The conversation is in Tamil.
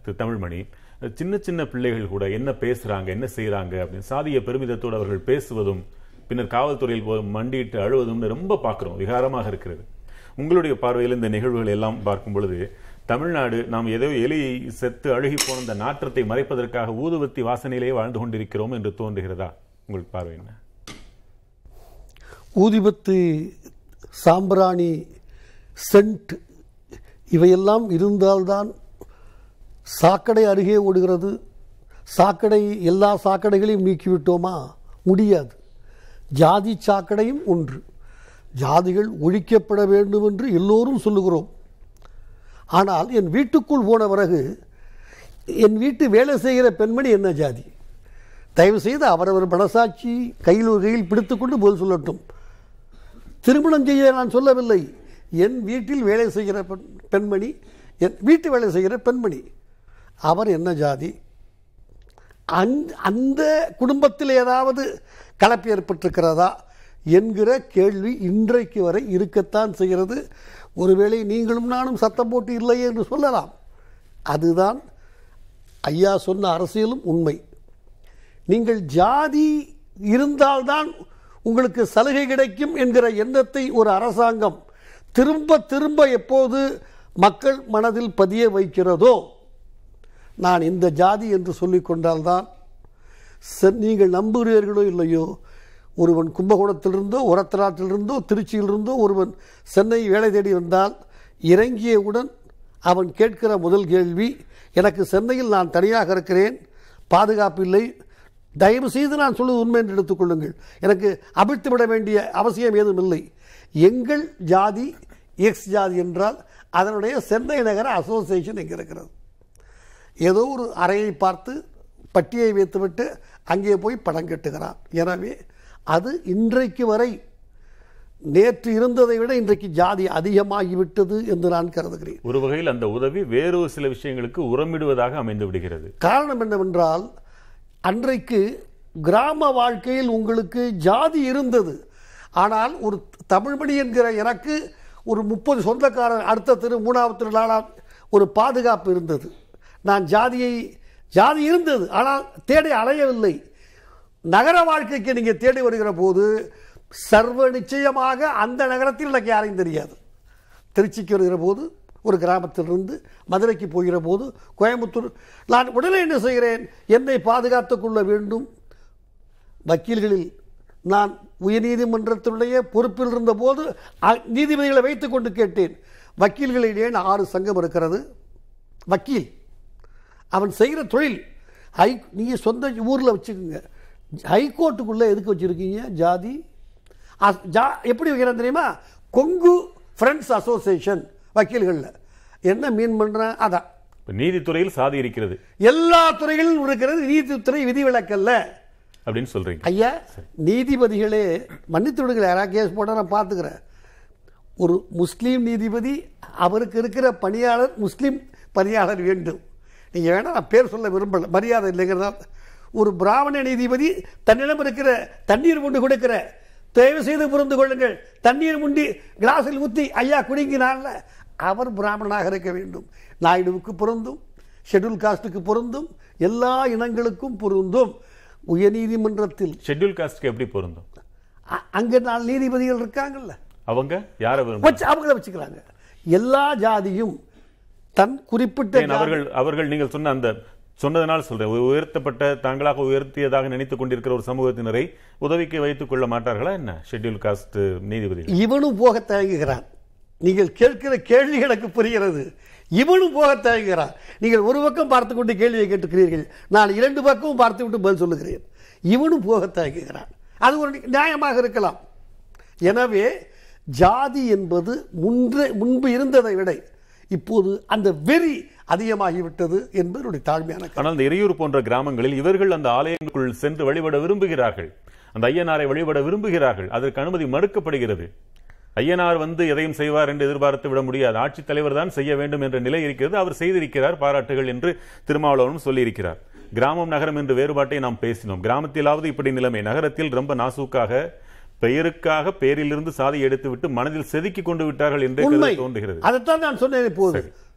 திரு தமிழ்மணி சின்ன சின்ன பிள்ளைகள் கூட என்ன பேசுறாங்க என்ன செய்றாங்க அப்படின்னு சாதிய பெருமிதத்தோடு அவர்கள் பேசுவதும் பின்னர் காவல்துறையில் போய் மண்டியிட்டு அழுவதும் ரொம்ப பார்க்கிறோம் விகாரமாக இருக்கிறது உங்களுடைய பார்வையில் இந்த நிகழ்வுகள் எல்லாம் பார்க்கும் பொழுது தமிழ்நாடு நாம் ஏதோ எலி செத்து அழுகி போன இந்த நாற்றத்தை மறைப்பதற்காக ஊதுவத்தி வாசனையிலேயே வாழ்ந்து கொண்டிருக்கிறோம் என்று தோன்றுகிறதா உங்களுக்கு பார்வை என்ன ஊதிபத்து சாம்பிராணி சென்ட் இவையெல்லாம் இருந்தால்தான் சாக்கடை அருகே ஓடுகிறது சாக்கடை எல்லா சாக்கடைகளையும் நீக்கிவிட்டோமா முடியாது ஜாதி சாக்கடையும் ஒன்று ஜாதிகள் ஒழிக்கப்பட வேண்டும் என்று எல்லோரும் சொல்லுகிறோம் ஆனால் என் வீட்டுக்குள் போன பிறகு என் வீட்டு வேலை செய்கிற பெண்மணி என்ன ஜாதி தயவு செய்து அவரவர் மனசாட்சி கையில் ஒரு கையில் பிடித்துக்கொண்டு பதில் சொல்லட்டும் திருமணம் செய்ய நான் சொல்லவில்லை என் வீட்டில் வேலை செய்கிற பெண் பெண்மணி என் வீட்டு வேலை செய்கிற பெண்மணி அவர் என்ன ஜாதி அந்த அந்த குடும்பத்தில் ஏதாவது கலப்பு ஏற்பட்டிருக்கிறதா என்கிற கேள்வி இன்றைக்கு வரை இருக்கத்தான் செய்கிறது ஒருவேளை நீங்களும் நானும் சத்தம் போட்டு இல்லையே என்று சொல்லலாம் அதுதான் ஐயா சொன்ன அரசியலும் உண்மை நீங்கள் ஜாதி இருந்தால்தான் உங்களுக்கு சலுகை கிடைக்கும் என்கிற எண்ணத்தை ஒரு அரசாங்கம் திரும்ப திரும்ப எப்போது மக்கள் மனதில் பதிய வைக்கிறதோ நான் இந்த ஜாதி என்று சொல்லிக் கொண்டால்தான் செ- நீங்கள் நம்புகிறீர்களோ இல்லையோ ஒருவன் கும்பகோணத்திலிருந்தோ உரத்தநாட்டிலிருந்தோ திருச்சியிலிருந்தோ ஒருவன் சென்னை வேலை தேடி வந்தால் இறங்கியவுடன் அவன் கேட்கிற முதல் கேள்வி எனக்கு சென்னையில் நான் தனியாக இருக்கிறேன் பாதுகாப்பு இல்லை தயவு செய்து நான் சொல்வது உண்மை என்று எடுத்துக்கொள்ளுங்கள் எனக்கு அவிழ்த்து விட வேண்டிய அவசியம் ஏதும் இல்லை எங்கள் ஜாதி எக்ஸ் ஜாதி என்றால் அதனுடைய சென்னை நகர அசோசியேஷன் எங்கே இருக்கிறது ஏதோ ஒரு அறையை பார்த்து பட்டியை வைத்துவிட்டு அங்கே போய் படம் கட்டுகிறான் எனவே அது இன்றைக்கு வரை நேற்று இருந்ததை விட இன்றைக்கு ஜாதி அதிகமாகிவிட்டது என்று நான் கருதுகிறேன் ஒரு வகையில் அந்த உதவி வேறொரு சில விஷயங்களுக்கு உரமிடுவதாக அமைந்து விடுகிறது காரணம் என்னவென்றால் அன்றைக்கு கிராம வாழ்க்கையில் உங்களுக்கு ஜாதி இருந்தது ஆனால் ஒரு தமிழ்மணி என்கிற எனக்கு ஒரு முப்பது சொந்தக்காரர் அடுத்த திரு மூணாவது திரு நாலாம் ஒரு பாதுகாப்பு இருந்தது நான் ஜாதியை ஜாதி இருந்தது ஆனால் தேடி அலையவில்லை நகர வாழ்க்கைக்கு நீங்கள் தேடி வருகிற போது சர்வ நிச்சயமாக அந்த நகரத்தில் எனக்கு யாரையும் தெரியாது திருச்சிக்கு வருகிற போது ஒரு கிராமத்திலிருந்து மதுரைக்கு போகிற போது கோயம்புத்தூர் நான் உடனே என்ன செய்கிறேன் என்னை பாதுகாத்துக் கொள்ள வேண்டும் வக்கீல்களில் நான் உயர்நீதிமன்றத்தினுடைய பொறுப்பில் இருந்தபோது அ- நீதிபதிகளை வைத்துக்கொண்டு கேட்டேன் வக்கீல்களில் ஏன் ஆறு சங்கம் இருக்கிறது வக்கீல் அவன் செய்கிற தொழில் ஹை நீங்கள் சொந்த ஊரில் வச்சுக்கோங்க ஹைகோர்ட்டுக்குள்ளே எதுக்கு வச்சுருக்கீங்க ஜாதி அஸ்- ஜா எப்படி வைக்கிறேன் தெரியுமா கொங்கு ஃப்ரெண்ட்ஸ் அசோசியேஷன் வக்கீல்களில் என்ன மீன் பண்ணுறேன் அதான் இப்ப நீதித்துறையில் சாதி இருக்கிறது எல்லா துறைகளிலும் இருக்கிறது நீதித்துறை விதிவிலக்கல்ல அப்படின்னு சொல்றீங்க ஐயா நீதிபதிகளே மன்னித்து விடுங்கள் யாராவது கேஸ் போட்டால் நான் பார்த்துக்கிறேன் ஒரு முஸ்லீம் நீதிபதி அவருக்கு இருக்கிற பணியாளர் முஸ்லீம் பணியாளர் வேண்டும் நீங்கள் வேணால் நான் பேர் சொல்ல விரும்பல மரியாதை இல்லைங்கிறதால ஒரு பிராமண நீதிபதி தன்னிடம் இருக்கிற தண்ணீர் முண்டு கொடுக்கிற தயவு செய்து புரிந்து கொள்ளுங்கள் தண்ணீர் முண்டி கிளாஸில் ஊற்றி ஐயா குடிங்கினான்ல அவர் பிராமணனாக இருக்க வேண்டும் நாயுடுவுக்கு பொருந்தும் ஷெட்யூல் காஸ்டுக்கு பொருந்தும் எல்லா இனங்களுக்கும் பொருந்தும் உயர்நீதிமன்றத்தில் ஷெட்யூல் காஸ்ட்க்கு எப்படி பொருந்தும் அ- அங்கே நாலு நீதிபதிகள் இருக்காங்கல்ல அவங்க யாரை விரும்ப வச்சு அவங்கள வச்சுக்கிறாங்க எல்லா ஜாதியும் தன் குறிப்பிட்ட ஏன் அவர்கள் அவர்கள் நீங்கள் சொன்ன அந்த சொன்னதனால் சொல்றேன் உ- உயர்த்தப்பட்ட தாங்களாக உயர்த்தியதாக நினைத்துக் கொண்டிருக்கிற ஒரு சமூகத்தினரை உதவிக்கு வைத்துக் கொள்ள மாட்டார்களா என்ன ஷெட்யூல் காஸ்ட் நீதிபதி இவனும் போக தயங்குகிறான் நீங்கள் கேட்கிற கேள்வி எனக்கு புரிகிறது இவனும் போக தயங்குகிறான் நீங்கள் ஒரு பக்கம் பார்த்து கொண்டு கேள்வியை கேட்டுக்கிறீர்கள் நான் இரண்டு பக்கமும் பார்த்து விட்டு பதில் சொல்லுகிறேன் இவனும் போக தயங்குகிறான் அது ஒரு நியாயமாக இருக்கலாம் எனவே ஜாதி என்பது முன்று முன்பு இருந்ததை விட இப்போது அந்த வெறி அதிகமாகிவிட்டது என்பது என்னுடைய தாழ்மையான கருத்து. ஆனால் இந்த இறையூர் போன்ற கிராமங்களில் இவர்கள் அந்த ஆலயங்களுக்குள் சென்று வழிபட விரும்புகிறார்கள் அந்த ஐயனாரை வழிபட விரும்புகிறார்கள் அதற்கு அனுமதி மறுக்கப்படுகிறது ஐயனார் வந்து எதையும் செய்வார் என்று எதிர்பார்த்து விட முடியாது ஆட்சித் தலைவர் தான் செய்ய வேண்டும் என்ற நிலை இருக்கிறது அவர் செய்திருக்கிறார் பாராட்டுகள் என்று திருமாவளவனும் சொல்லியிருக்கிறார் கிராமம் நகரம் என்று வேறுபாட்டை நாம் பேசினோம் கிராமத்திலாவது இப்படி நிலைமை நகரத்தில் ரொம்ப நாசூக்காக பெயருக்காக பெயரிலிருந்து சாதி எடுத்துவிட்டு மனதில் செதுக்கி கொண்டு விட்டார்கள் என்றே உண்மை கருத தோன்றுகிறது அதைத்தான் நான் சொன்னேன் இப்போது